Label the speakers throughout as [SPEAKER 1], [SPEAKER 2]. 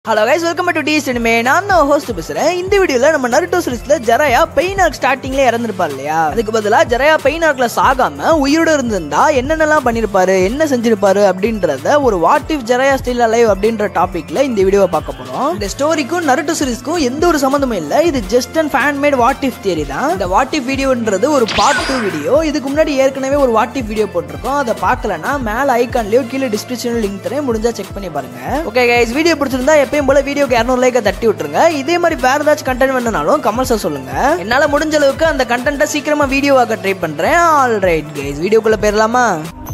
[SPEAKER 1] Hello guys welcome to the cinema நான் தான் host பேசுறேன் இந்த வீடியோல நம்ம நருட்டோ சீரிஸ்ல ஜரையா பெயின் ஆர்க் ஸ்டார்டிங்ல இறந்திருப்பார் இல்லையா அதுக்கு பதிலா ஜரையா பெயின் ஆர்க்ல சாகாம உயிரோட இருந்திருந்தா என்னென்னலாம் பண்ணிருப்பாரு என்ன செஞ்சிருப்பாரு அப்படின்றத ஒரு what if Jiraiya still alive அப்படின்ற டாபிக்ல இந்த வீடியோவை பார்க்க போறோம் இந்த ஸ்டோரிக்கும் நருட்டோ சீரிஸ்க்கும் எந்த ஒரு சம்மந்தமும் இல்ல இது just and fan made what if theory தான் இந்த வாட் இஃப் வீடியோன்றது ஒரு பார்ட் டூ வீடியோ இதுக்கு முன்னாடி ஏற்கனவே ஒரு வாட் இஃப் வீடியோ போட்டிருக்கோம் அதை பார்க்கலனா மேல ஐகான்லயோ கீழே டிஸ்கிரிப்ஷன்ல லிங்க் தரேன் முடிஞ்சா செக் பண்ணி பாருங்க ஓகே கைஸ் வீடியோ பிடிச்சிருந்தா எப்பயும் போல வீடியோக்கு இரநூறு லைக்கை தட்டி விட்டுருங்க இதே மாதிரி வேற ஏதாச்சும் கண்டென்ட் வேணுனாலும் கமெண்ட்ஸை சொல்லுங்க என்னால முடிஞ்ச அளவுக்கு அந்த கண்டென்ட்டை சீக்கிரமா வீடியோவாக்க ட்ரை பண்றேன் ஆல் ரைட் கைஸ் வீடியோக்குள்ள போயிடலாமா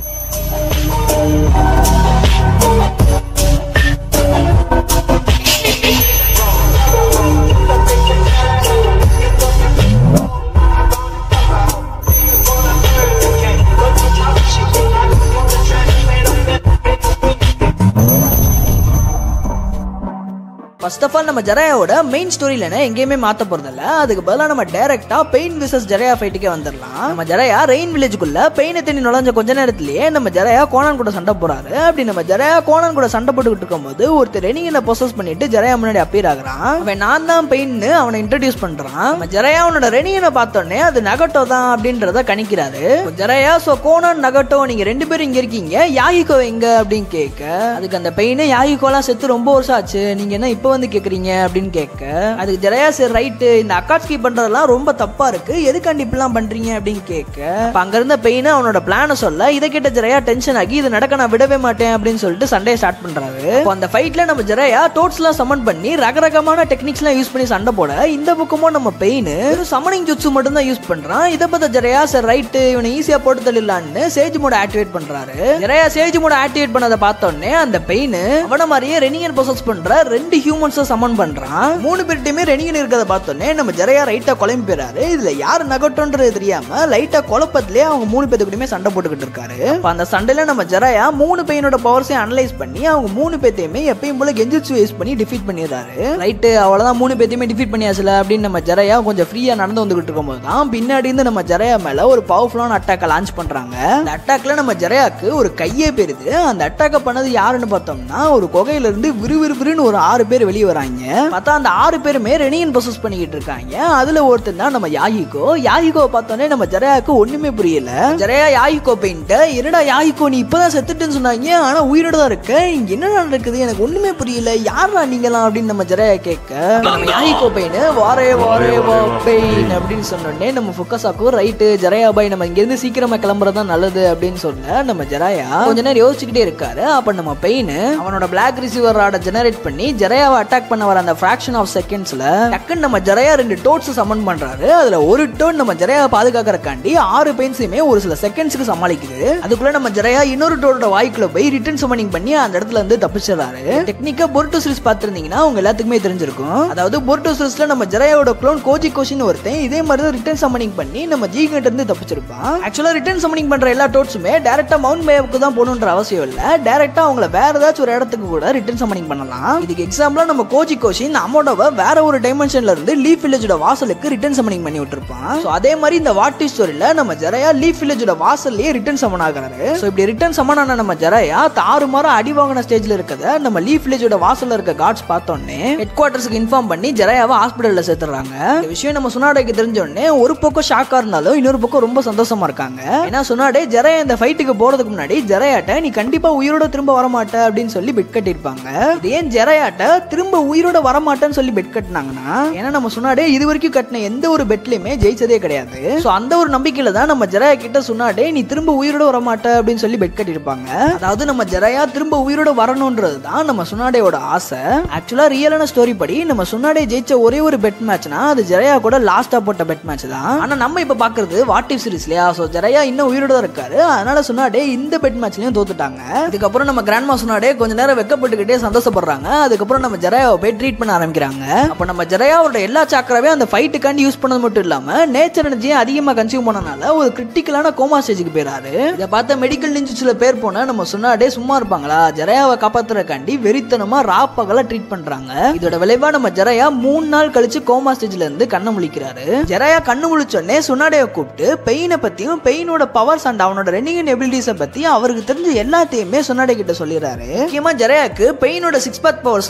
[SPEAKER 1] ஃபர்ஸ்ட் ஆஃப் ஆல் நம்ம ஜரையாவோட மெயின் ஸ்டோரியில எங்கேயுமே மாத்த போறதில்ல அதுக்கு பதிலாக நம்ம டைரக்டா பெயின் விசஸ் ஜரையா ஃபைட்டுக்கே வந்துடலாம் நம்ம ஜரையா ரெயின் வில்லேஜுக்குள்ள பெயினை தண்ணி நுழைஞ்ச கொஞ்ச நேரத்திலேயே நம்ம ஜரையா கோனான் கூட சண்டை போறாரு அப்படி நம்ம ஜரையா கோனான் கூட சண்டை போட்டுக்கிட்டு இருக்கும்போது ஒருத்தர் ரெனிங்கனை பொசஸ் பண்ணிட்டு ஜரையா முன்னாடி அப்பீர் ஆகுறான் அவன் நான் தான் பெயின்னு அவனை இன்ட்ரடியூஸ் பண்றான் நம்ம ஜரையா அவனோட ரெனிங்கனை பார்த்தோன்னே அது நகட்டோ தான் அப்படின்றத கணிக்கிறாரு ஜரையா சோ கோனான் நகட்டோ நீங்க ரெண்டு பேரும் இங்க இருக்கீங்க யாகிகோ எங்க அப்படின்னு கேட்க அதுக்கு அந்த பெயின் யாகிகோலாம் செத்து ரொம்ப வருஷம் ஆச்சு நீங்க என்ன இப்போ வந்து கேக்குறீங்க அப்படின்னு கேட்க அதுக்கு ஜெரையா சரி ரைட்டு இந்த அக்காட்ஸ்கி பண்றதெல்லாம் ரொம்ப தப்பா இருக்கு எதுக்காண்டி இப்படிலாம் பண்றீங்க அப்படின்னு கேட்க அப்ப அங்க இருந்த பெயின் அவனோட பிளான சொல்ல இதை கேட்ட ஜெரையா டென்ஷன் ஆகி இது நடக்க நான் விடவே மாட்டேன் அப்படின்னு சொல்லிட்டு சண்டையை ஸ்டார்ட் பண்றாரு அப்போ அந்த ஃபைட்ல நம்ம ஜெரையா டோட்ஸ்லாம் சமன் பண்ணி ரகரகமான டெக்னிக்ஸ்லாம் யூஸ் பண்ணி சண்டை போட இந்த பக்கமும் நம்ம பெயின் வெறும் சமனிங் ஜுட்ஸு மட்டும் தான் யூஸ் பண்றான் இதை பார்த்த ஜெரையா சரி ரைட்டு இவனை ஈஸியா போட்டு தள்ளிடலான்னு சேஜ் மோட ஆக்டிவேட் பண்றாரு ஜெரையா சேஜ் மோட ஆக்டிவேட் பண்ணதை பார்த்தோன்னே அந்த பெயின் அவன மாதிரியே ரெனியன் ப்ரொசஸ் பண்ற ரெண்டு ஹியூமன்ஸை சமன் பண்றான் மூணு பேர்ட்டையுமே ரெனியன் இருக்கிறத பார்த்தோன்னே நம்ம ஜெரையா ரைட்டா குழம்பு போயிறாரு இதுல யார் நகட்டோன்றது தெரியாம லைட்டா குழப்பத்திலே அவங்க மூணு பேத்துக்கிட்டுமே சண்டை போட்டுக்கிட்டு இருக்காரு அப்ப அந்த சண்டையில நம்ம ஜெரையா மூணு பையனோட பவர்ஸையும் அனலைஸ் பண்ணி அவங்க மூணு பேத்தையுமே எப்பயும் போல கெஞ்சிச்சு யூஸ் பண்ணி டிஃபீட் பண்ணிடுறாரு ரைட்டு அவ்வளவுதான் மூணு பேத்தையுமே டிஃபீட் பண்ணியாச்சுல அப்படின்னு நம்ம ஜெரையா கொஞ்சம் ஃப்ரீயா நடந்து வந்துகிட்டு இருக்கும்போது தான் பின்னாடி இருந்து நம்ம ஜெரையா மேல ஒரு பவர்ஃபுல்லான அட்டாக்கை லான்ச் பண்றாங்க அந்த அட்டாக்ல நம்ம ஜெரையாக்கு ஒரு கையே பெறுது அந்த அட்டாக்கை பண்ணது யாருன்னு பார்த்தோம்னா ஒரு குகையில இருந்து விறுவிறுவிறுன்னு ஒரு ஆறு பேர் வெளியே வராங்க பார்த்தா அந்த ஆறு பேருமே ரெனியன் ப்ரொசஸ் பண்ணிக்கிட்டு இருக்காங்க அதுல ஒருத்தர் தான் நம்ம யாகிகோ யாகிகோ பார்த்தோன்னே நம்ம ஜெரையாக்கு ஒண்ணுமே புரியல ஜெரையா யாகிகோ பெயிண்ட என்னடா யாகிகோ நீ இப்பதான் செத்துட்டுன்னு சொன்னாங்க ஆனா உயிரோட தான் இருக்க இங்க என்ன நடக்குது எனக்கு ஒண்ணுமே புரியல யாரா நீங்களாம் அப்படின்னு நம்ம ஜெரையா கேட்க நம்ம யாகிகோ பெயின் வாரே வாரே வா பெயின் அப்படின்னு சொன்னோடனே நம்ம ஃபுக்கசாக்கும் ரைட்டு ஜெரையா பாய் நம்ம இங்க இருந்து சீக்கிரமா கிளம்புறது தான் நல்லது அப்படின்னு சொல்ல நம்ம ஜெரையா கொஞ்ச நேரம் யோசிச்சுக்கிட்டே இருக்காரு அப்ப நம்ம பெயின் அவனோட பிளாக் ரிசீவர் ராட ஜெனரேட் பண்ணி ஜெரையாவை அட்டாக் பண்ண வர அந்த ஃபிராக்ஷன் ஆஃப் செகண்ட்ஸ்ல டக்குன்னு நம்ம ஜெரையா ரெண்டு டோட்ஸ் சமன் பண்றாரு அதுல ஒரு டோன் நம்ம ஜெரையாவை பாதுகாக்கறக்காண்டி ஆறு பெயின்ஸையுமே ஒரு சில செகண்ட்ஸ்க்கு சமாளிக்குது அதுக்குள்ள நம்ம ஜெரையா இன்னொரு டோரோட வாய்க்குள்ள போய் ரிட்டர்ன் சமனிங் பண்ணி அந்த இடத்துல இருந்து தப்பிச்சிடறாரு டெக்னிக்கா பொருட்டோ சீரிஸ் பார்த்திருந்தீங்கன்னா உங்க எல்லாத்துக்குமே தெரிஞ்சிருக்கும் அதாவது பொருட்டோ சீரிஸ்ல நம்ம ஜெரையாவோட க்ளோன் கோஜி கோஷின் ஒருத்தன் இதே மாதிரி தான் ரிட்டர்ன் சமனிங் பண்ணி நம்ம ஜி கிட்ட இருந்து தப்பிச்சிருப்பான் ஆக்சுவலா ரிட்டர்ன் சமனிங் பண்ற எல்லா டோட்ஸுமே டேரக்டா மவுண்ட் மேவுக்கு தான் போகணுன்ற அவசியம் இல்ல டேரக்டா அவங்கள வேற ஏதாச்சும் ஒரு இடத்துக்கு கூட ரிட்டர்ன் சமனிங் பண்ணலாம் இதுக்கு எக்ஸாம்பிளா நம்ம கோஜி கோஷின் அமோடோவை வேற ஒரு டைமென்ஷன்ல இருந்து லீஃப் வில்லேஜோட வாசலுக்கு ரிட்டர்ன் சமனிங் பண்ணி விட்டுருப்பான் ஸோ அதே மாதிரி இந்த வாட்டி ஸ்டோரியில நம்ம ஜெரையா லீஃப் வில்லேஜோட வாசல்லையே ரிட்டர்ன் சமன் ஆகுறாரு ஸோ இப்படி ரிட்டர்ன் சமன் ஆன நம்ம ஜெரையா தாறு மாற அடி வாங்கின ஸ்டேஜ்ல இருக்கத நம்ம லீஃப் வில்லேஜோட வாசல்ல இருக்க காட்ஸ் பார்த்தோன்னே ஹெட் குவார்டர்ஸ்க்கு இன்ஃபார்ம் பண்ணி ஜெரையாவை ஹாஸ்பிட்டல்ல சேர்த்துறாங்க இந்த விஷயம் நம்ம சுனாடைக்கு தெரிஞ்ச உடனே ஒரு பக்கம் ஷாக்கா இருந்தாலும் இன்னொரு பக்கம் ரொம்ப சந்தோஷமா இருக்காங்க ஏன்னா சுனாடே ஜெரையா இந்த ஃபைட்டுக்கு போறதுக்கு முன்னாடி ஜெரையாட்ட நீ கண்டிப்பா உயிரோட திரும்ப வரமாட்ட அப்படின்னு சொல்லி பெட் கட்டியிருப்பாங்க இது ஏன் ஜெரையாட்ட திரும்ப உயிரோட வரமாட்டேன்னு சொல்லி பெட் கட்டினாங்கன்னா ஏன்னா நம்ம சுனாடே இது வரைக்கும் கட்டின எந்த ஒரு பெட்லயுமே ஜெயிச்சதே கிடையாது ஸோ அந்த ஒரு நம்பிக்கையில தான் நம்ம ஜெரையா கிட்ட சுனாடே நீ திரும்ப உயிரோட வரமாட்ட அப்படின்னு சொல்லி பெட் கட்டியிருப்பாங்க அதாவது நம்ம ஜெரையா திரும்ப உயிரோட வரணுன்றது தான் நம்ம சுனாடேயோட ஆசை ஆக்சுவலா ரியலான ஸ்டோரி படி நம்ம சுனாடே ஜெயிச்ச ஒரே ஒரு பெட் மேட்ச்னா அது ஜெரையா கூட லாஸ்டா போட்ட பெட் மேட்ச் தான் ஆனா நம்ம இப்ப பாக்குறது வாட் இஃப் சீரிஸ் இல்லையா ஸோ ஜெரையா இன்னும் உயிரோட தான் இருக்காரு அதனால சுனாடே இந்த பெட் மேட்ச்லயும் தோத்துட்டாங்க இதுக்கப்புறம் நம்ம கிராண்ட்மா சுனாடே கொஞ்ச நேரம் வெக்கப்பட்டுக்கிட்டே சந்தோஷப்படுறாங்க அதுக்கப்புறம் நம்ம ஜெரையாவை போய் ட்ரீட் பண்ண ஆரம்பிக்கிறாங்க அப்ப நம்ம ஜெரையாவோட எல்லா சாக்கராவே அந்த ஃபைட்டுக்காண்டி யூஸ் பண்ணது மட்டும் இல்லாம நேச்சர் எனர்ஜியை அதிகமா கன்சியூம் பண்ணனால ஒரு கிரிட்டிக்கலான கோமா ஸ்டேஜுக்கு போயிறாரு இதை பார்த்த மெடிக்கல் நிஞ்சிச்சுல பேர் போன நம்ம சுனாடே சும்மா இருப்பாங்களா ஜெரையாவை காப்பாத்துறக்காண்டி வெறித்தனமா ராப்பகல ட்ரீட் பண்றாங்க இதோட விளைவா நம்ம ஜெரையா மூணு நாள் கழிச்சு கோமா ஸ்டேஜ்ல இருந்து கண்ணை முழிக்கிறாரு ஜெரையா கண்ணு முழிச்சோடனே சுனாடையை கூப்பிட்டு பெயினை பத்தியும் பெயினோட பவர்ஸ் அண்ட் அவனோட ரெனிகன் எபிலிட்டிஸை பத்தி அவருக்கு தெரிஞ்ச எல்லாத்தையுமே சுனாடே கிட்ட சொல்லிடுறாரு முக்கியமா ஜெரையாக்கு பெயினோட சிக்ஸ் பேக் பவர்ஸ்ல மூணு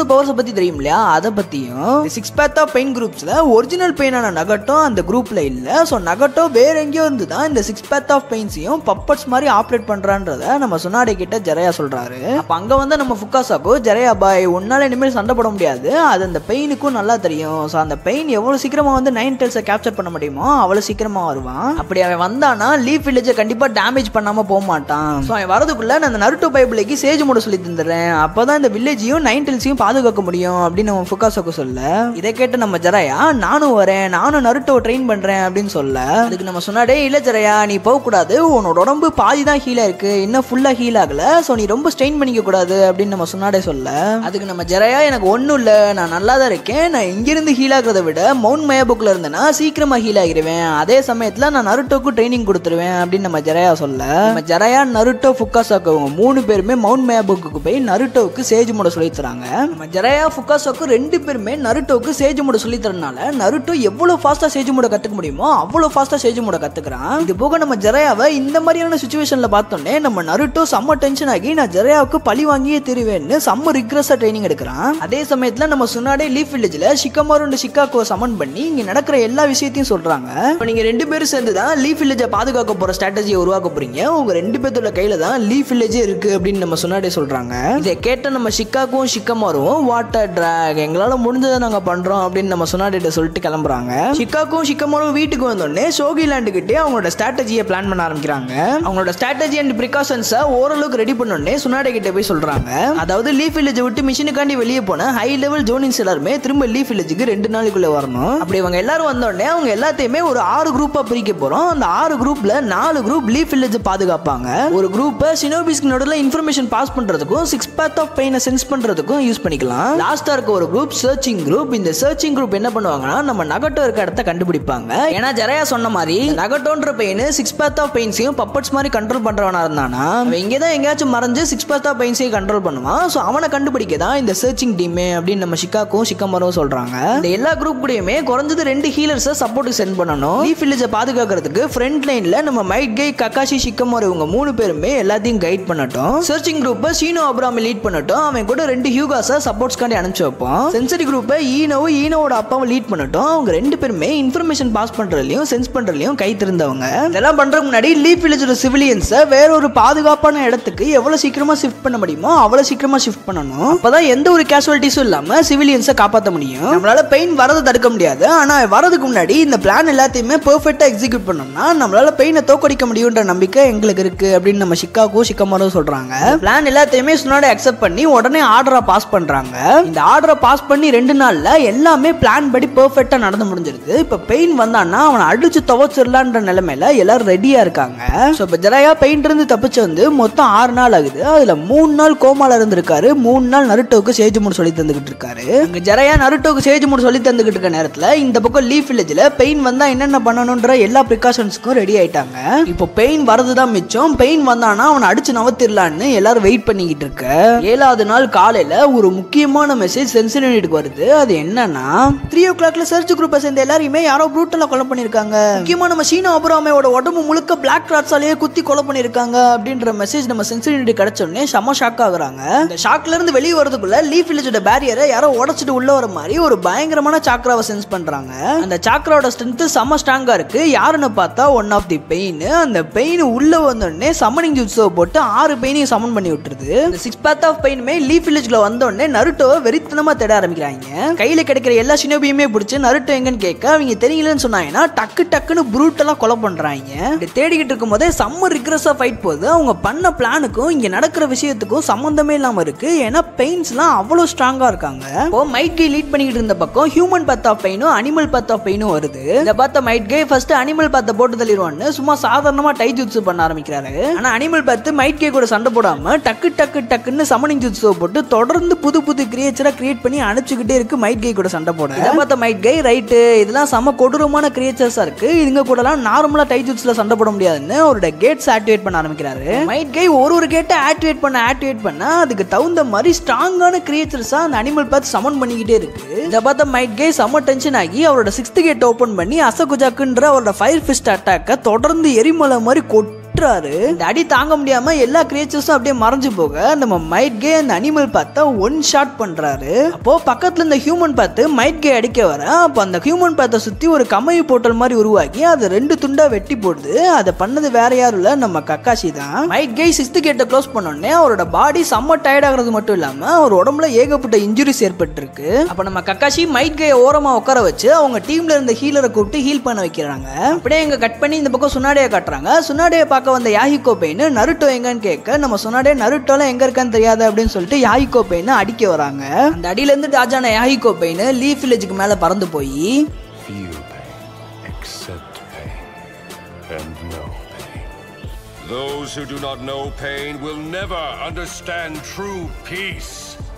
[SPEAKER 1] மூணு பவர்ஸை பத்தி தெரியும் இல்லையா அதை பத்தியும் சிக்ஸ் பேத் ஆஃப் பெயின் குரூப்ஸ்ல ஒரிஜினல் பெயினான நகட்டோ அந்த குரூப்ல இல்ல ஸோ நகட்டோ வேற எங்கேயோ இருந்து தான் இந்த சிக்ஸ் பேத் ஆஃப் பெயின்ஸையும் பப்பட்ஸ் மாதிரி ஆப்ரேட் பண்றான்றத நம்ம சுனாடே கிட்ட ஜெரையா சொல்றாரு அப்ப அங்க வந்து நம்ம ஃபுக்காசாக்கோ ஜெரையா பாய் உன்னால இனிமேல் சண்டை போட முடியாது அது அந்த பெயினுக்கும் நல்லா தெரியும் ஸோ அந்த பெயின் எவ்வளவு சீக்கிரமா வந்து நைன் டெல்ஸை கேப்சர் பண்ண முடியுமோ அவ்வளவு சீக்கிரமா வருவான் அப்படி அவன் வந்தானா லீஃப் வில்லேஜை கண்டிப்பா டேமேஜ் பண்ணாம போக மாட்டான் ஸோ அவன் வரதுக்குள்ள நான் அந்த நருட்டோ பைபிளைக்கு சேஜ் மூட சொல்லி தந்துடுறேன் அப்பதான் இந்த வில்லேஜையும் நைன் டெல்ஸையும் பாதுகாக்க முடியும் அப்படின்னு நம்ம ஃபுக்காசாக்கோ சொல்ல இதை கேட்டு நம்ம ஜெரையா நானும் வரேன் நானும் நருட்டோ ட்ரெயின் பண்றேன் அப்படின்னு சொல்ல அதுக்கு நம்ம சொன்னாடே இல்ல ஜெரையா நீ போக கூடாது உன்னோட உடம்பு பாதி தான் ஹீல் இருக்கு இன்னும் ஃபுல்லா ஹீல் ஆகல ஸோ நீ ரொம்ப ஸ்ட்ரெயின் பண்ணிக்க கூடாது அப்படின்னு நம்ம சொன்னாடே சொல்ல அதுக்கு நம்ம ஜெரையா எனக்கு ஒன்றும் இல்லை நான் நல்லா தான் இருக்கேன் நான் இங்கிருந்து ஹீல் ஆகிறத விட மவுண்ட் மயாபுக்கில் இருந்தேன்னா சீக்கிரமா ஹீல் ஆகிருவேன் அதே சமயத்தில் நான் நருட்டோக்கு ட்ரைனிங் கொடுத்துருவேன் அப்படின்னு நம்ம ஜெரையா சொல்ல நம்ம ஜெரையா நருட்டோ ஃபுக்காசாக்கு அவங்க மூணு பேருமே மவுண்ட் மயாபுக்கு போய் நருட்டோவுக்கு சேஜ் மூட சொல்லி தராங்க நம்ம ஜெரையா ஃபுக்காசாக்கு ரெண்டு பேருமே நருட்டோவுக்கு சேஜ் மூட சொல்லி தரனால நருட்டோ எவ்வளவு ஃபாஸ்டா சேஜ் மூட கத்துக்க முடியுமோ அவ்வளவு ஃபாஸ்டா சேஜ் மூட கத்துக்கிறான் இது போக நம்ம ஜெரையாவை இந்த மாதிரியான சுச்சுவேஷன்ல பார்த்தோன்னே நம்ம நருட்டோ செம்ம டென்ஷன் ஆகி நான் ஜெரையாவுக்கு பழி வாங்கியே திருவேன்னு செம்ம ரிக்ரஸா ட்ரைனிங் எடுக்கிறான் அதே சமயத்துல நம்ம சுனாடே லீஃப் வில்லேஜ்ல ஷிக்கமாரு அண்ட் ஷிக்காக்கோ சமன் பண்ணி இங்க நடக்கிற எல்லா விஷயத்தையும் சொல்றாங்க இப்போ நீங்க ரெண்டு பேரும் சேர்ந்து தான் லீஃப் வில்லேஜை பாதுகாக்க போற ஸ்ட்ராட்டஜியை உருவாக்க போறீங்க உங்க ரெண்டு பேர்த்தோட கையில தான் லீஃப் வில்லேஜே இருக்கு அப்படின்னு நம்ம சுனாடே சொல்றாங்க இதை கேட்ட நம்ம ஷிக்காக்கும் ஷிக்கமாரும் வாட்டர் ட்ராக் எங்களால முடிஞ்சதை நாங்க பண்றோம் அப்படின்னு நம்ம சுனாடேட்ட சொல்லிட்டு கிளம்புறாங்க ஷிக்காக்கும் ஷிக்கமாரும் வீட்டுக்கு வந்தோடனே ஷோகி லேண்டு கிட்டே அவங்களோட ஸ்ட்ராட்டஜியை பிளான் பண்ண ஆரம்பிக்கிறாங்க அவங்களோட ஸ்ட்ராட்டஜி அண்ட் ப்ரிகாஷன்ஸை ஓரளவுக்கு ரெடி பண்ணோடனே சுனாடே கிட்ட போய் சொல்றாங்க அதாவது லீஃப் வில்லேஜை விட்டு மிஷினுக்காண்டி வெளியே போன ஹை லெவல் ஜோனின்ஸ் எல்லாருமே திரும்ப லீஃப் வில்லேஜுக்கு ரெண்டு நாளைக்குள்ள வரணும் அப்படி இவங்க எல்லாரும் வந்தோடனே அவங்க எல்லாத்தையுமே ஒரு ஆறு குரூப்பா பிரிக்க போறோம் அந்த ஆறு குரூப்ல நாலு குரூப் லீஃப் வில்லேஜ் பாதுகாப்பாங்க ஒரு குரூப்பை சினோபிஸ்க்கு நடுவில் இன்ஃபர்மேஷன் பாஸ் பண்றதுக்கும் சிக்ஸ் பேத் ஆஃப் பெயினை சென்ஸ் பண்றதுக்கும் யூஸ் பண்ணிக்கலாம் லாஸ்டா இருக்க ஒரு குரூப் சர்ச்சிங் குரூப் இந்த சர்ச்சிங் குரூப் என்ன பண்ணுவாங்கன்னா நம்ம நகட்டோ இருக்க இடத்த கண்டுபிடிப்பாங்க ஏன்னா ஜெரையா சொன்ன மாதிரி நகட்டோன்ற பெயின் சிக்ஸ் பேத் ஆஃப் பெயின்ஸையும் பப்பட்ஸ் மாதிரி கண்ட்ரோல் பண்றவனா இருந்தானா அவன் இங்கே தான் எங்கேயாச்சும் மறைஞ்சு சிக்ஸ் பேத் ஆஃப் பெயின்ஸையும் கண்ட்ரோல் பண்ணுவான் ஸோ அவனை கண்டுபிடிக்க தான் இந்த சர்ச்சிங் டீமே அப்படின்னு நம்ம ஷிக்காக்கும் ஷிக்கமரும் சொல்றாங்க இந்த எல்லா குரூப் கூடயுமே குறைஞ்சது ரெண்டு ஹீலர்ஸை சப்போர்ட்டுக்கு சென்ட் பண்ணணும் லீஃப் வில்லேஜை பாதுகாக்கிறதுக்கு ஃப்ரண்ட் லைன்ல நம்ம மைட் கை கக்காஷி ஷிக்கமோர் இவங்க மூணு பேருமே எல்லாத்தையும் கைட் பண்ணட்டும் சர்ச்சிங் குரூப்பை சீனோ அப்ராமி லீட் பண்ணட்டும் அவன் கூட ரெண்டு ஹியூகாஸை சப்போர்ட்ஸ்க்காண்டி அனுப்பிச்சு வைப்போம் சென்சரி குரூப்பை ஈனோவும் ஈனோவோட அப்பாவும் லீட் பண்ணட்டும் அவங்க ரெண்டு பேருமே இன்ஃபர்மேஷன் பாஸ் பண்றதுலயும் சென்ஸ் பண்றதுலயும் கை திறந்தவங்க இதெல்லாம் பண்றதுக்கு முன்னாடி லீஃப் வில்லேஜோட சிவிலியன்ஸை வேற ஒரு பாதுகாப்பான இடத்துக்கு எவ்வளவு சீக்கிரமா ஷிஃப்ட் பண்ண முடியுமோ அவ்வளவு சீக்கிரமா ஷிஃப்ட் பண்ணணும் அப்பதான் எந்த ஒரு கேஷுவலிட்டிஸும் இல்லாம சிவிலியன்ஸை காப்பாற்ற முடியும் நம்மளால பெயின் வரதை தடுக்க முடியாது ஆனா வரதுக்கு முன்னாடி இந்த பிளான் எல்லாத்தையுமே பெர்ஃபெக்ட்டா எக்ஸிக்யூட் பண்ணோம்னா நம்மளால பெயினை தோக்கடிக்க முடியுன்ற நம்பிக்கை எங்களுக்கு இருக்கு அப்படின்னு நம்ம ஷிக்காகோ ஷிக்கமாரோ சொல்றாங்க பிளான் எல்லாத்தையுமே சுனாடி அக்செப்ட் பண்ணி உடனே ஆர்டரா பாஸ் பண்றாங்க இந்த ஆர்டரை பாஸ் பண்ணி ரெண்டு நாள்ல எல்லாமே பிளான் படி பெர்ஃபெக்ட்டா நடந்து முடிஞ்சிருது இப்ப பெயின் வந்தான்னா அவனை அடிச்சு துவச்சிடலான்ற நிலைமையில எல்லாரும் ரெடியா இருக்காங்க ஸோ இப்போ ஜெரையா பெயிண்ட் இருந்து தப்பிச்சு வந்து மொத்தம் ஆறு நாள் ஆகுது அதுல மூணு நாள் கோமால இருந்திருக்காரு மூணு நாள் நருட்டோக்கு சேஜ் மூடு சொல்லி தந்துகிட்டு இருக்காரு அங்க ஜெரையா நருட்டோக்கு சேஜ் மூடு சொல்லி தந்துகிட்டு இருக்க நேரத்துல இந்த பக்கம் லீஃப் வில்லேஜ்ல பெயின் வந்தா என்னென்ன பண்ணணும்ன்ற எல்லா ப்ரிகாஷன்ஸ்க்கும் ரெடி ஆயிட்டாங்க இப்போ பெயின் வரது தான் மிச்சம் பெயின் வந்தானா அவனை அடிச்சு நவத்திரலான்னு எல்லாரும் வெயிட் பண்ணிக்கிட்டு இருக்க ஏழாவது நாள் காலையில ஒரு முக்கியமான மெசேஜ் சென்சினிட்டுக்கு வருது அது என்னன்னா த்ரீ ஓ கிளாக்ல சர்ச் குரூப்பை சேர்ந்த எல்லாரையுமே யாரோ ப்ரூட்டலா கொலை பண்ணிருக்காங்க முக்கியமா நம்ம சீனா அபுராமையோட உடம்பு முழுக்க பிளாக் கிராட்ஸாலேயே குத்தி கொலை பண்ணிருக்காங்க அப்படின்ற மெசேஜ் நம்ம சென்சினிட்டி கிடைச்ச உடனே செம ஷாக் ஆகுறாங்க இந்த ஷாக்ல இருந்து வெளியே வரதுக்குள்ள லீஃப் வில்லேஜோட பேரியரை யாரோ உடச்சிட்டு உள்ள வர மாதிரி ஒரு பயங்கரமான சாக்ராவை சென்ஸ் பண்றாங்க அந்த சாக்ராவோட ஸ்ட்ரென்த் செம ஸ்ட்ராங்கா இருக்கு யாருன்னு பார்த்தா ஒன் ஆஃப் தி பெயின் அந்த பெயின் உள்ள வந்த உடனே சமனிங் ஜூட்ஸோ போட்டு ஆறு பெயினையும் சமன் பண்ணி விட்டுருது இந்த சிக்ஸ் பேத் ஆஃப் பெயினுமே லீஃப் வில்லேஜ்ல வந்த உடனே நருட்டோவை வெறித்தனமா தேட ஆரம்பிக்கிறாங்க கையில கிடைக்கிற எல்லா சினோபியுமே பிடிச்சி நருட்டோ எங்கன்னு கேட்க அவங்க தெரியலன்னு சொன்னாங்கன்னா டக்கு டக்குன்னு ப்ரூட்டலா கொலை பண்றாங்க இப்படி தேடிக்கிட்டு இருக்கும் போதே செம்ம ரிக்ரஸா ஃபைட் போகுது அவங்க பண்ண பிளானுக்கும் இங்க நடக்கிற விஷயத்துக்கும் சம்மந்தமே இல்லாம இருக்கு ஏன்னா பெயின்ஸ்லாம் அவ்வளோ ஸ்ட்ராங்கா இருக்காங்க இப்போ மைட் கை லீட் பண்ணிக்கிட்டு இருந்த பக்கம் ஹியூமன் பத் ஆஃப் பெயினும் அனிமல் பத் ஆஃப் பெயினும் வருது இதை பார்த்த மைட் கை ஃபர்ஸ்ட் அனிமல் பத்தை போட்டு தள்ளிடுவான்னு சும்மா சாதாரணமா டை ஜூட்ஸ் பண்ண ஆரம்பிக்கிறாரு ஆனா அனிமல் பத்து மைட் கை கூட சண்டை போடாம டக்கு டக்கு டக்குன்னு சமனிங் ஜூட்ஸ் போட்டு தொடர்ந்து புது புது கிரியேச்சரா கிரியேட் பண்ணி அனுப்பிச்சுக்கிட்டே இருக்கு மைட் கை கூட சண்டை போட இதை பார்த்த மைட் கை ரைட்டு இதெல்லாம் செம கொடூரமான கிரியேச்சர்ஸா இருக்கு இதுங்க கூடலாம் நார்மலா டை ஜூட்ஸ்ல சண்டை போட முடியாதுன்னு அவரோட கேட்ஸ் ஆக்டிவேட் பண்ண ஆரம்பிக்கிறாரு மைட் கை ஒரு ஒரு கேட்டை ஆக்டிவேட் பண்ண ஆக்டிவேட் பண்ண அதுக்கு தகுந்த மாதிரி ஸ்ட்ராங்கான கிரியேச்சர்ஸா அந்த அனிமல் பார்த்து சமன் பண்ணிக்கிட்டே இருக்கு இதை பார்த்த மைட் கை செம டென்ஷன் ஆகி அவரோட சிக்ஸ்த் கேட் ஓபன் பண்ணி அசகுஜாக்குன்ற அவரோட ஃபயர் ஃபிஸ்ட் அட்டாக்கை தொடர்ந்து எரிமலை மாதிரி கொட்டு வெட்டுறாரு இந்த அடி தாங்க முடியாம எல்லா கிரியேச்சர்ஸும் அப்படியே மறைஞ்சு போக நம்ம மைட் கே அந்த அனிமல் பார்த்தா ஒன் ஷாட் பண்றாரு அப்போ பக்கத்துல இந்த ஹியூமன் பார்த்து மைட் கே அடிக்க வர அப்போ அந்த ஹியூமன் பார்த்தை சுத்தி ஒரு கமவி போட்டல் மாதிரி உருவாக்கி அதை ரெண்டு துண்டா வெட்டி போடுது அதை பண்ணது வேற யாரும் இல்ல நம்ம கக்காஷி தான் மைட் கே சிக்ஸ்த் கேட்டை க்ளோஸ் பண்ணோடனே அவரோட பாடி செம்ம டயர்ட் ஆகுறது மட்டும் இல்லாம அவர் உடம்புல ஏகப்பட்ட இன்ஜுரிஸ் ஏற்பட்டிருக்கு அப்ப நம்ம கக்காஷி மைட் கே ஓரமா உட்கார வச்சு அவங்க டீம்ல இருந்த ஹீலரை கூப்பிட்டு ஹீல் பண்ண வைக்கிறாங்க அப்படியே இங்க கட் பண்ணி இந்த பக்கம் சுனாடியை காட்டுறாங்க சுனாடியை பார்க்க வந்த யாஹிகோ பெயின் நருட்டோ எங்கன்னு கேட்க நம்ம சுனாடியே நருட்டோல எங்க இருக்கான்னு தெரியாது அப்படின்னு சொல்லிட்டு யாஹிகோ பெயின் அடிக்க வராங்க அந்த அடியில இருந்து டாஜான யாஹிகோ பெயின் லீஃப் வில்லேஜுக்கு மேல பறந்து போய்
[SPEAKER 2] Feel pain, accept pain, and know pain. Those who do not know pain will never understand true peace.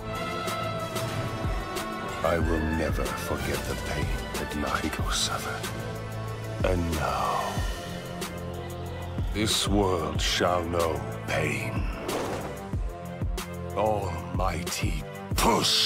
[SPEAKER 2] I will never forget the pain that Nahiko suffered. And now, this world shall know pain. Almighty push!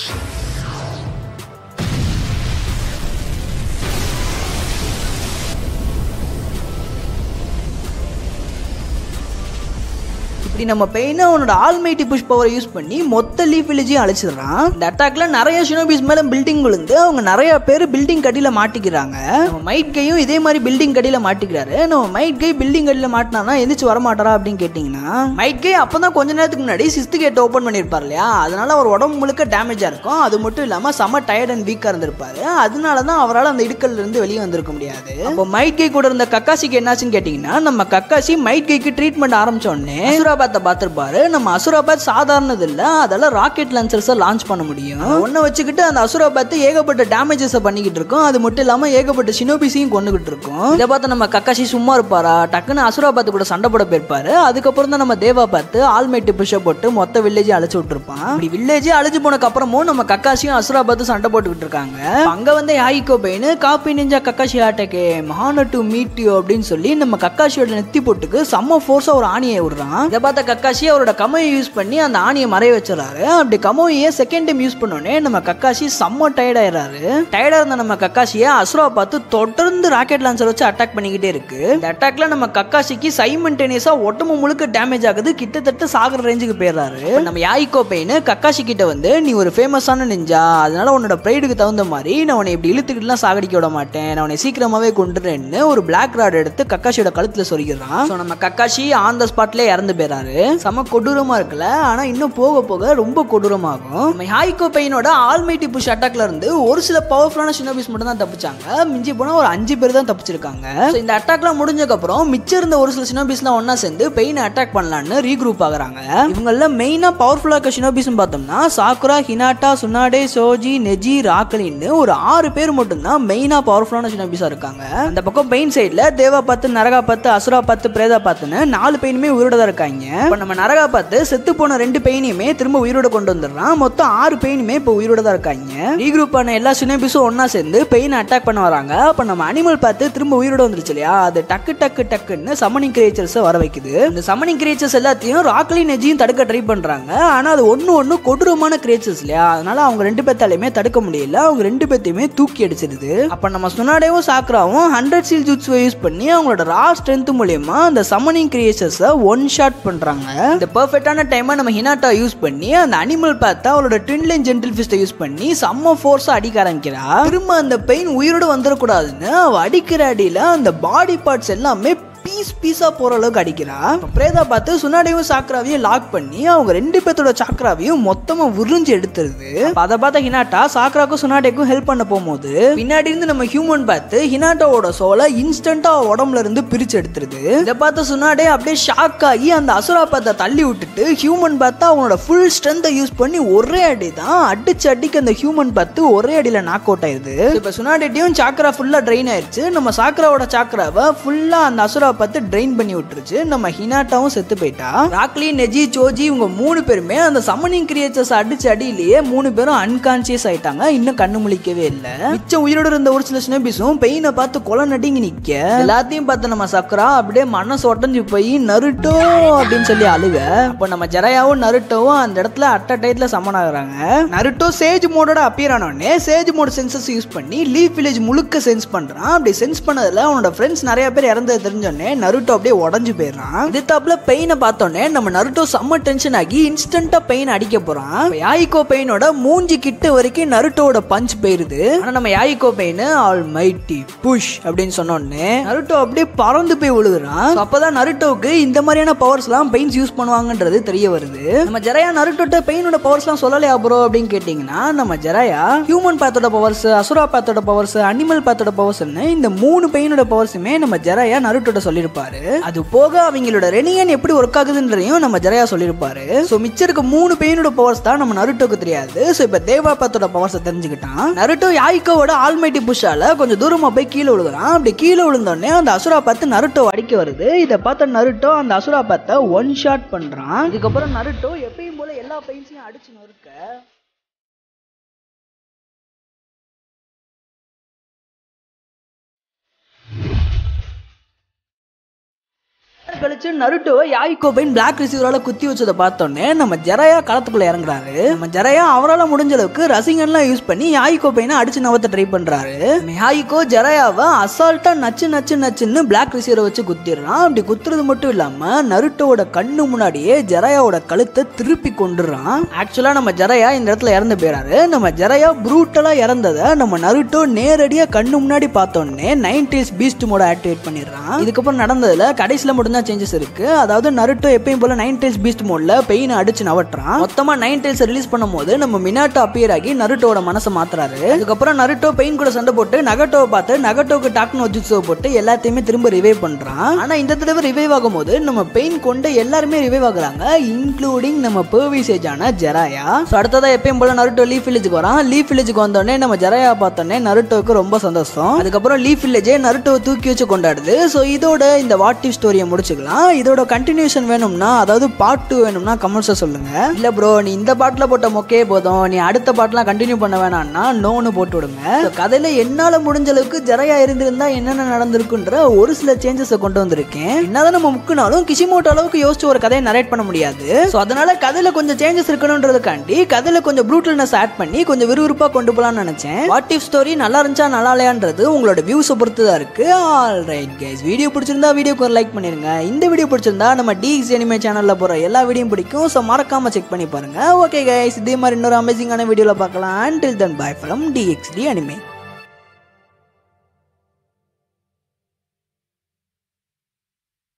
[SPEAKER 1] இப்படி நம்ம பெயினை அவனோட almighty push பவரை use பண்ணி மொத்த leaf வில்லேஜையும் அழிச்சிடுறான் இந்த அட்டாக்ல நிறைய ஷினோபிஸ் மேல பில்டிங் விழுந்து அவங்க நிறைய பேர் பில்டிங் கடியில மாட்டிக்கிறாங்க நம்ம மைட் கையும் இதே மாதிரி பில்டிங் கடியில மாட்டிக்கிறாரு நம்ம மைட் கை பில்டிங் கடியில மாட்டினானா எந்திரிச்சு வர மாட்டாரா அப்படின்னு கேட்டிங்கன்னா மைட் கை அப்பதான் கொஞ்ச நேரத்துக்கு முன்னாடி சிஸ்த் கேட் ஓப்பன் பண்ணியிருப்பார் இல்லையா அதனால அவர் உடம்பு முழுக்க டேமேஜா இருக்கும் அது மட்டும் இல்லாம செம டயர்ட் அண்ட் வீக்கா இருந்திருப்பாரு அதனால தான் அவரால் அந்த இடுக்கல்ல இருந்து வெளியே வந்திருக்க முடியாது அப்போ மைட் கை கூட இருந்த கக்காசிக்கு என்னாச்சுன்னு கேட்டிங்கன்னா நம்ம கக்காசி மைட் கைக்கு ட்ரீட்மெண்ட் ஆரம்பிச்ச உடனே அசுராபாத்தை பார்த்திருப்பாரு நம்ம அசுராபாத் சாதாரணது இல்ல அதெல்லாம் ராக்கெட் லான்ச்சர்ஸை லான்ச் பண்ண முடியும் ஒன்றை வச்சுக்கிட்டு அந்த அசுராபாத் ஏகப்பட்ட டேமேஜஸை பண்ணிக்கிட்டு இருக்கும் அது மட்டும் இல்லாம ஏகப்பட்ட சினோபிஸையும் கொண்டுகிட்டு இருக்கும் இதை பார்த்து நம்ம கக்காசி சும்மா இருப்பாரா டக்குன்னு அசுராபாத்து கூட சண்டை போட போயிருப்பாரு அதுக்கப்புறம் தான் நம்ம தேவா பார்த்து ஆல்மைட்டு புஷ போட்டு மொத்த வில்லேஜே அழைச்சு விட்டுருப்பான் இப்படி வில்லேஜே அழிஞ்சு போனக்கு அப்புறமும் நம்ம கக்காசியும் அசுராபாத்தும் சண்டை போட்டுக்கிட்டு இருக்காங்க அங்க வந்து Yahiko Pain copy ninja Kakashi Hatake மகான டு மீட் யூ அப்படின்னு சொல்லி நம்ம கக்காஷியோட நெத்தி போட்டுக்கு செம்ம ஃபோர்ஸா ஒரு ஆணியை விடுறான் இதை பார்த்த கக்காஷி அவரோட கமையை யூஸ் பண்ணி அந்த ஆணியை மறைய வச்சிடறாரு அப்படி கமோயை செகண்ட் டைம் யூஸ் பண்ணோடனே நம்ம கக்காஷி செம்ம டயர்ட் ஆயிடுறாரு டயர்டா இருந்த நம்ம கக்காஷியை அசுரா பார்த்து தொடர்ந்து ராக்கெட் லான்ச்சர் வச்சு அட்டாக் பண்ணிக்கிட்டே இருக்கு இந்த அட்டாக்ல நம்ம கக்காஷிக்கு சைமன்டேனியஸா உடம்பு முழுக்க டேமேஜ் ஆகுது கிட்டத்தட்ட சாகர ரேஞ்சுக்கு போயிடுறாரு இப்ப நம்ம யாயிக்கோ பெயின் கக்காஷி கிட்ட வந்து நீ ஒரு ஃபேமஸான நெஞ்சா அதனால உன்னோட ப்ரைடுக்கு தகுந்த மாதிரி நான் உன்னை இப்படி இழுத்துக்கிட்டுலாம் சாகடிக்க விட மாட்டேன் நான் உன்னை சீக்கிரமாவே கொண்டுறேன்னு ஒரு பிளாக் ராட் எடுத்து கக்காஷியோட கழுத்துல சொருகிறான் ஸோ நம்ம கக்காஷி ஆன் த ஸ்பாட்ல இறந்து போயிறாரு செம கொடூரமா இருக்குல்ல ஆனா இன்னும் போக போக ரொம்ப கொடூரமாகும் நம்ம ஹாய்கோ பெயினோட ஆல்மைட்டி புஷ் அட்டாக்ல இருந்து ஒரு சில பவர்ஃபுல்லான சினோபிஸ் மட்டும் தான் தப்பிச்சாங்க மிஞ்சி போனா ஒரு அஞ்சு பேர் தான் தப்பிச்சிருக்காங்க So, இந்த அட்டாக்லாம் முடிஞ்சதுக்கு அப்புறம் மிச்சம் இருந்த ஒரு சில சினோபிஸ்லாம் ஒண்ணா சேர்ந்து பெயினை அட்டாக் பண்ணலான்னு ரீக்ரூப் ஆகுறாங்க இவங்கள மெயினா பவர்ஃபுல்லா இருக்க சினோபிஸ் பார்த்தோம்னா Sakura Hinata Tsunade Choji Neji ராக்கலின்னு ஒரு ஆறு பேர் மட்டும்தான் மெயினா பவர்ஃபுல்லான சினோபிஸா இருக்காங்க அந்த பக்கம் பெயின் சைடுல தேவா பத்து நரகா பத்து அசுரா பத்து பிரேதா பத்துன்னு நாலு பெயினுமே உயிரோட தான் இருக்காங்க இப்போ நம்ம நரகா பத்து செத்து போன ரெண்டு பெயினையுமே திரும்ப உயிரோட கொண்டு வந்துடுறான் மொத்தம் ஆறு பெயினுமே இப்போ உயிரோட தான் இருக்காங்க ரீக்ரூப் ஆன எல்லா சினோபிஸும் ஒண்ணா சேர்ந்து பெயினை அட்டாக் பண்ண வராங்க அப்போ நம்ம அனிமல் பார்த்து திரும்ப உயிரோட வந்துருச்சு இல்லையா அது டக்கு டக்கு டக்குன்னு சமனிங் கிரியேச்சர்ஸை வர வைக்குது இந்த சமனிங் கிரியேச்சர்ஸ் எல்லாத்தையும் ராக்லி நெஜியும் தடுக்க ட்ரை பண்றாங்க ஆனா அது ஒண்ணு ஒண்ணு கொடூரமான கிரியேச்சர்ஸ் இல்லையா அதனால அவங்க ரெண்டு பேத்தாலையுமே தடுக்க முடியல அவங்க ரெண்டு பேத்தையுமே தூக்கி அடிச்சிருது அப்ப நம்ம சுனாடேவும் சாக்ராவும் ஹண்ட்ரட் சீல் ஜூட்ஸை யூஸ் பண்ணி அவங்களோட ரா ஸ்ட்ரென்த் மூலியமா அந்த சமனிங் கிரியேச்சர்ஸை ஒன் ஷாட் பண்றாங்க இந்த பெர்ஃபெக்டான டைமை நம்ம ஹினாட்டா யூஸ் பண்ணி அந்த அனிமல் பார்த்தா அவளோட ட்வின்லைன் ஜென்டில் ஃபிஸ்ட்டை யூஸ் பண்ணி செம்ம ஃபோர்ஸா அடிக்க ஆரம்பிக்கிறா திரும்ப அந்த பெயின் உயிரோட வந்துடக்கூடாதுன்னு அவ அடிக்கிற அடியில அந்த பாடி பார்ட்ஸ் எல்லாமே பீஸ் பீஸா போற அளவுக்கு அடிக்கிறா இப்ப பிரேதா பார்த்து சுனாடையும் சாக்ராவையும் லாக் பண்ணி அவங்க ரெண்டு பேர்த்தோட சாக்ராவையும் மொத்தமா உறிஞ்சு எடுத்துருது அப்ப அதை பார்த்த ஹினாட்டா சாக்ராக்கும் சுனாடேக்கும் ஹெல்ப் பண்ண போகும்போது பின்னாடி இருந்து நம்ம ஹியூமன் பார்த்து ஹினாட்டாவோட சோலை இன்ஸ்டன்டா உடம்புல இருந்து பிரிச்சு எடுத்துருது இதை பார்த்த சுனாடே அப்படியே ஷாக் ஆகி அந்த அசுரா பாத்தை தள்ளி விட்டுட்டு ஹியூமன் பார்த்தா அவனோட ஃபுல் ஸ்ட்ரென்த்தை யூஸ் பண்ணி ஒரே அடி தான் அடிச்சு அடிக்கு அந்த ஹியூமன் பார்த்து ஒரே அடியில நாக் அவுட் ஆயிருது இப்ப சுனாடேட்டியும் சாக்ரா ஃபுல்லா ட்ரெயின் ஆயிருச்சு நம்ம சாக்ராவோட சாக்ராவை ஃபுல்லா அந்த அசுரா பார்த்து ட்ரெயின் பண்ணி விட்டுருச்சு நம்ம ஹினாட்டாவும் செத்து போயிட்டா ராக்லி நெஜி சோஜி இவங்க மூணு பேருமே அந்த சம்மனிங் கிரியேச்சர்ஸ் அடிச்சு அடியிலேயே மூணு பேரும் அன்கான்சியஸ் ஆயிட்டாங்க இன்னும் கண்ணு முழிக்கவே இல்ல மிச்சம் உயிரோட இருந்த ஒரு சில சினபிஸும் பெயினை பார்த்து கொலை நடிங்கி நிக்க எல்லாத்தையும் பார்த்து நம்ம சக்கரா அப்படியே மனசு உடஞ்சு போய் நருட்டோ அப்படின்னு சொல்லி அழுக அப்போ நம்ம ஜெரையாவும் நருட்டோவும் அந்த இடத்துல அட்ட டைட்ல சமன் ஆகுறாங்க நருட்டோ சேஜ் மோடோட அப்பியர் ஆனோடனே சேஜ் மோட் சென்சஸ் யூஸ் பண்ணி லீஃப் வில்லேஜ் முழுக்க சென்ஸ் பண்றான் அப்படி சென்ஸ் பண்ணதுல அவனோட ஃப்ரெண்ட்ஸ் நிறைய பேர் இறந்தது தெரிஞ்சோடனே உடனே நருட்டோ அப்படியே உடஞ்சு போயிடுறான் இதுத்தாப்புல பெயினை பார்த்தோன்னே நம்ம நருட்டோ செம்ம டென்ஷன் ஆகி இன்ஸ்டன்டா பெயின் அடிக்க போறான் இப்ப யாயிக்கோ பெயினோட மூஞ்சி கிட்ட வரைக்கும் நருட்டோட பஞ்ச் போயிருது ஆனா நம்ம Yahiko Pain all mighty push அப்படின்னு சொன்னோடனே நருட்டோ அப்படியே பறந்து போய் விழுகுறான் So அப்பதான் நருட்டோவுக்கு இந்த மாதிரியான பவர்ஸ் எல்லாம் பெயின்ஸ் யூஸ் பண்ணுவாங்கன்றது தெரிய வருது நம்ம ஜெரையா நருட்டோட்ட பெயினோட பவர்ஸ் எல்லாம் சொல்லலையா ப்ரோ அப்படின்னு கேட்டீங்கன்னா நம்ம ஜெரையா ஹியூமன் பேத்தோட பவர்ஸ் அசுரா பேத்தோட பவர்ஸ் அனிமல் பேத்தோட பவர்ஸ்னு இந்த மூணு பெயினோட பவர்ஸுமே நம்ம ஜெரையா நருட்டோட சொல்லியிருப்பாரு அது போக அவங்களோட ரெனியன் எப்படி ஒர்க் ஆகுதுன்றதையும் நம்ம ஜெரையா சொல்லியிருப்பாரு ஸோ மிச்சம் இருக்க மூணு பெயினோட பவர்ஸ் தான் நம்ம நருட்டோக்கு தெரியாது ஸோ இப்போ தேவா பேத்தோட பவர்ஸை தெரிஞ்சுக்கிட்டான் நருட்டோ யாய்க்கோவோட ஆல்மைட்டி புஷால கொஞ்சம் தூரமா போய் கீழே விழுகுறான் அப்படி கீழே விழுந்தோடனே அந்த அசுரா பார்த்து நருட்டோ அடிக்க வருது இதை பார்த்த நருட்டோ அந்த அசுரா பார்த்த ஒன் ஷாட் பண்றான் இதுக்கப்புறம் நருட்டோ எப்பயும் போல எல்லா பெயின்ஸையும் அடிச்சு நொறுக்க கழிச்சு நருட்டோ யாய்கோ பைன் பிளாக் ரிசீவரால குத்தி வச்சதை பார்த்தோன்னே நம்ம ஜெரையா களத்துக்குள்ள இறங்குறாரு நம்ம ஜெரையா அவரால் முடிஞ்ச அளவுக்கு ரசிகன்லாம் யூஸ் பண்ணி யாய்கோ பைனை அடிச்சு நவத்த ட்ரை பண்றாரு நம்ம யாய்கோ ஜெரையாவை அசால்ட்டா நச்சு நச்சு நச்சுன்னு பிளாக் ரிசீவரை வச்சு குத்திடுறான் அப்படி குத்துறது மட்டும் இல்லாம நருட்டோட கண்ணு முன்னாடியே ஜெரையாவோட கழுத்தை திருப்பி கொண்டுறான் ஆக்சுவலா நம்ம ஜெரையா இந்த இடத்துல இறந்து போயிறாரு நம்ம ஜெரையா ப்ரூட்டலா இறந்ததை நம்ம நருட்டோ நேரடியா கண்ணு முன்னாடி பார்த்தோன்னே நைன்டிஸ் பீஸ்ட் மோட ஆக்டிவேட் பண்ணிடுறான் இதுக்கப்புறம் நடந்ததுல கடைசியில மட்டும்தான் சேஞ்சஸ் இருக்கு அதாவது நருட்டோ எப்பயும் போல நைன் டெயில்ஸ் பீஸ்ட் மோட்ல பெயின் அடிச்சு நவட்டுறான் மொத்தமா நைன் டெயில்ஸ் ரிலீஸ் பண்ணும்போது நம்ம மினாட்டோ அப்பியர் ஆகி நருட்டோட மனசை மாத்துறாரு அதுக்கப்புறம் நருட்டோ பெயின் கூட சண்டை போட்டு நகட்டோவை பார்த்து நகட்டோக்கு டாக்னோ ஜுட்ஸோ போட்டு எல்லாத்தையுமே திரும்ப ரிவைவ் பண்றான் ஆனா இந்த தடவை ரிவைவ் ஆகும்போது நம்ம பெயின் கொண்டு எல்லாருமே ரிவைவ் ஆகுறாங்க இன்க்ளூடிங் நம்ம பேவிசேஜான ஜெராயா ஸோ அடுத்ததா எப்பயும் போல நருட்டோ லீஃப் வில்லேஜுக்கு வரான் லீஃப் வில்லேஜுக்கு வந்தோடனே நம்ம ஜெராயா பார்த்தோன்னே நருட்டோக்கு ரொம்ப சந்தோஷம் அதுக்கப்புறம் லீஃப் வில்லேஜே நருட்டோவை தூக்கி வச்சு கொண்டாடுது ஸோ இதோட இந்த வாட் ஸ்டோரியை முடிச்சுக்கலாம் இதோட கண்டினியூஷன் வேணும்னா அதாவது பார்ட் டூ வேணும்னா கமெண்ட்ஸை சொல்லுங்க இல்ல ப்ரோ நீ இந்த பாட்டில் போட்ட மொக்கே போதும் நீ அடுத்த பாட்டெலாம் கண்டினியூ பண்ண வேணாம்னா நோன்னு போட்டு விடுங்க So, கதையில என்னால முடிஞ்ச அளவுக்கு ஜெரையா இருந்திருந்தா என்னென்ன நடந்திருக்குன்ற ஒரு சில சேஞ்சஸை கொண்டு வந்திருக்கேன் என்னதான் நம்ம முக்குனாலும் கிஷிமோட்டோ அளவுக்கு யோசிச்சு ஒரு கதையை நரேட் பண்ண முடியாது ஸோ அதனால கதையில கொஞ்சம் சேஞ்சஸ் இருக்கணுன்றதுக்காண்டி கதையில கொஞ்சம் ப்ரூட்டல்னஸ் ஆட் பண்ணி கொஞ்சம் விறுவிறுப்பா கொண்டு போலாம்னு நினைச்சேன் வாட் இஃப் ஸ்டோரி நல்லா இருந்துச்சா நல்லா இல்லையான்றது உங்களோட வியூஸை பொறுத்து தான் இருக்கு ஆல் ரைட் கைஸ் வீடியோ பிடிச்சிருந்தா வீடியோக்கு ஒரு லைக் பண்ணிருங்க இந்த வீடியோ பிடிச்சிருந்தா நம்ம டிஎக்ஸ் எனிமே சேனல்ல போற எல்லா வீடியோயும் பிடிக்கும் ஸோ மறக்காம செக் பண்ணி பாருங்க ஓகே கைஸ் இதே மாதிரி இன்னொரு அமேசிங்கான வீடியோல பார்க்கலாம் until then bye from DXD anime